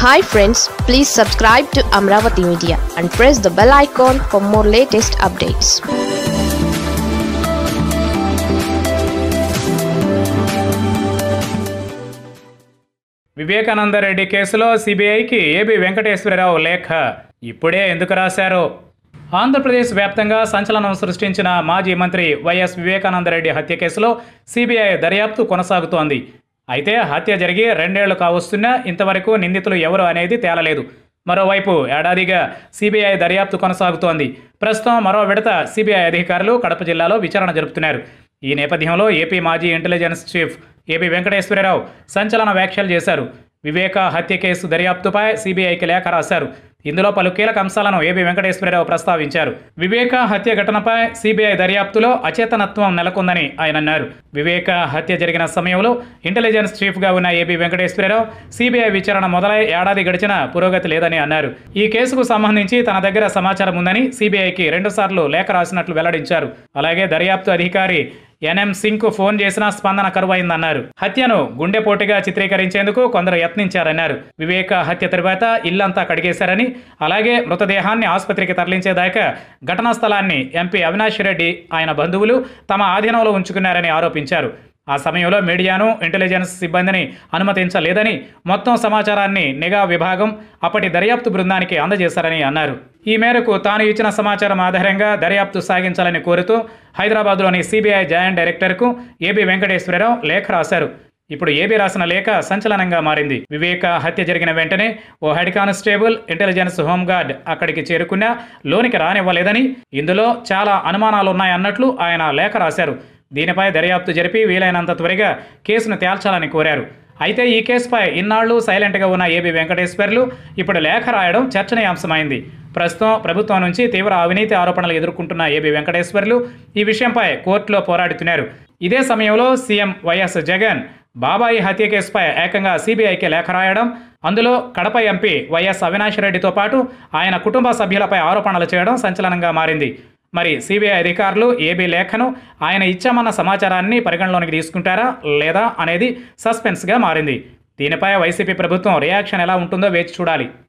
hi friends please subscribe to Amaravati media and press the bell icon for more latest updates Vivekananda Reddy కేసులో సిబిఐకి AB Venkateswararao లేఖ ఇప్పుడే ఎందుకు రాశారు ఆంధ్రప్రదేశ్ వ్యాప్తంగా సంచలనం సృష్టించిన మాజీ మంత్రి వైఎస్ వివేకానందరెడ్డి హత్య కేసులో సిబిఐ దర్యాప్తు కొనసాగుతోంది అయితే హత్య జరిగి రెండేళ్లు కావస్తున్నా ఇంతవరకు నిందితులు ఎవరు అనేది తేలలేదు మరోవైపు ఏడాదిగా సిబిఐ దర్యాప్తు కొనసాగుతోంది ప్రస్తుతం మరో విడత సిబిఐ అధికారులు కడప జిల్లాలో విచారణ జరుపుతున్నారు ఈ నేపథ్యంలో ఏపీ మాజీ ఇంటెలిజెన్స్ చీఫ్ ఏపీ వెంకటేశ్వరరావు సంచలన వ్యాఖ్యలు చేశారు వివేక హత్య కేసు దర్యాప్తుపై సిబిఐకి లేఖ రాశారు ఇందులో పలు కీలక అంశాలను ఏబీ వెంకటేశ్వరరావు ప్రస్తావించారు వివేక హత్య ఘటనపై సిబిఐ దర్యాప్తులో అచేతనత్వం నెలకొందని ఆయన అన్నారు వివేక హత్య జరిగిన సమయంలో ఇంటెలిజెన్స్ చీఫ్గా ఉన్న ఏబీ వెంకటేశ్వరరావు సిబిఐ విచారణ మొదలై ఏడాది గడిచిన పురోగతి లేదని అన్నారు ఈ కేసుకు సంబంధించి తన దగ్గర సమాచారం ఉందని సిబిఐకి రెండుసార్లు లేఖ రాసినట్లు వెల్లడించారు అలాగే దర్యాప్తు అధికారి ఎన్ఎం సింగ్ కు ఫోన్ చేసినా స్పందన కరువైందన్నారు హత్యను గుండెపోటుగా చిత్రీకరించేందుకు కొందరు యత్నించారన్నారు వివేక హత్య తరువాత ఇల్లంతా కడిగేశారని అలాగే మృతదేహాన్ని ఆసుపత్రికి తరలించేదాకా ఘటనా స్థలాన్ని ఎంపీ అవినాష్ రెడ్డి ఆయన బంధువులు తమ ఆధీనంలో ఉంచుకున్నారని ఆరోపించారు ఆ సమయంలో మీడియాను ఇంటెలిజెన్స్ సిబ్బందిని అనుమతించలేదని మొత్తం సమాచారాన్ని నిఘా విభాగం అప్పటి దర్యాప్తు బృందానికి అందజేశారని అన్నారు ఈ మేరకు తాను ఇచ్చిన సమాచారం ఆధారంగా దర్యాప్తు సాగించాలని కోరుతూ హైదరాబాద్లోని సిబిఐ జాయింట్ డైరెక్టర్కు ఏబీ వెంకటేశ్వరరావు లేఖ రాశారు ఇప్పుడు ఏబీ రాసిన లేఖ సంచలనంగా మారింది వివేక హత్య జరిగిన వెంటనే ఓ హెడ్ కానిస్టేబుల్ ఇంటెలిజెన్స్ హోంగార్డ్ అక్కడికి చేరుకున్నా లోనికి రానివ్వలేదని ఇందులో చాలా అనుమానాలున్నాయన్నట్లు ఆయన లేఖ రాశారు దీనిపై దర్యాప్తు జరిపి వీలైనంత త్వరగా కేసును తేల్చాలని కోరారు అయితే ఈ కేసుపై ఇన్నాళ్లు సైలెంట్గా ఉన్న ఏబి వెంకటేశ్వర్లు ఇప్పుడు లేఖ రాయడం చర్చనీయాంశమైంది ప్రస్తుతం ప్రభుత్వం నుంచి తీవ్ర అవినీతి ఆరోపణలు ఎదుర్కొంటున్న ఏబి వెంకటేశ్వర్లు ఈ విషయంపై కోర్టులో పోరాడుతున్నారు ఇదే సమయంలో సీఎం వైఎస్ జగన్ బాబాయి హత్య కేసుపై ఏకంగా సిబిఐకి లేఖ రాయడం అందులో కడప ఎంపీ వైఎస్ అవినాష్ రెడ్డితో పాటు ఆయన కుటుంబ సభ్యులపై ఆరోపణలు చేయడం సంచలనంగా మారింది మరి సిబిఐ అధికారులు ఏబీ లేఖను ఆయన ఇచ్చామన్న సమాచారాన్ని పరిగణలోనికి తీసుకుంటారా లేదా అనేది సస్పెన్స్గా మారింది దీనిపై వైసీపీ ప్రభుత్వం రియాక్షన్ ఎలా ఉంటుందో వేచి చూడాలి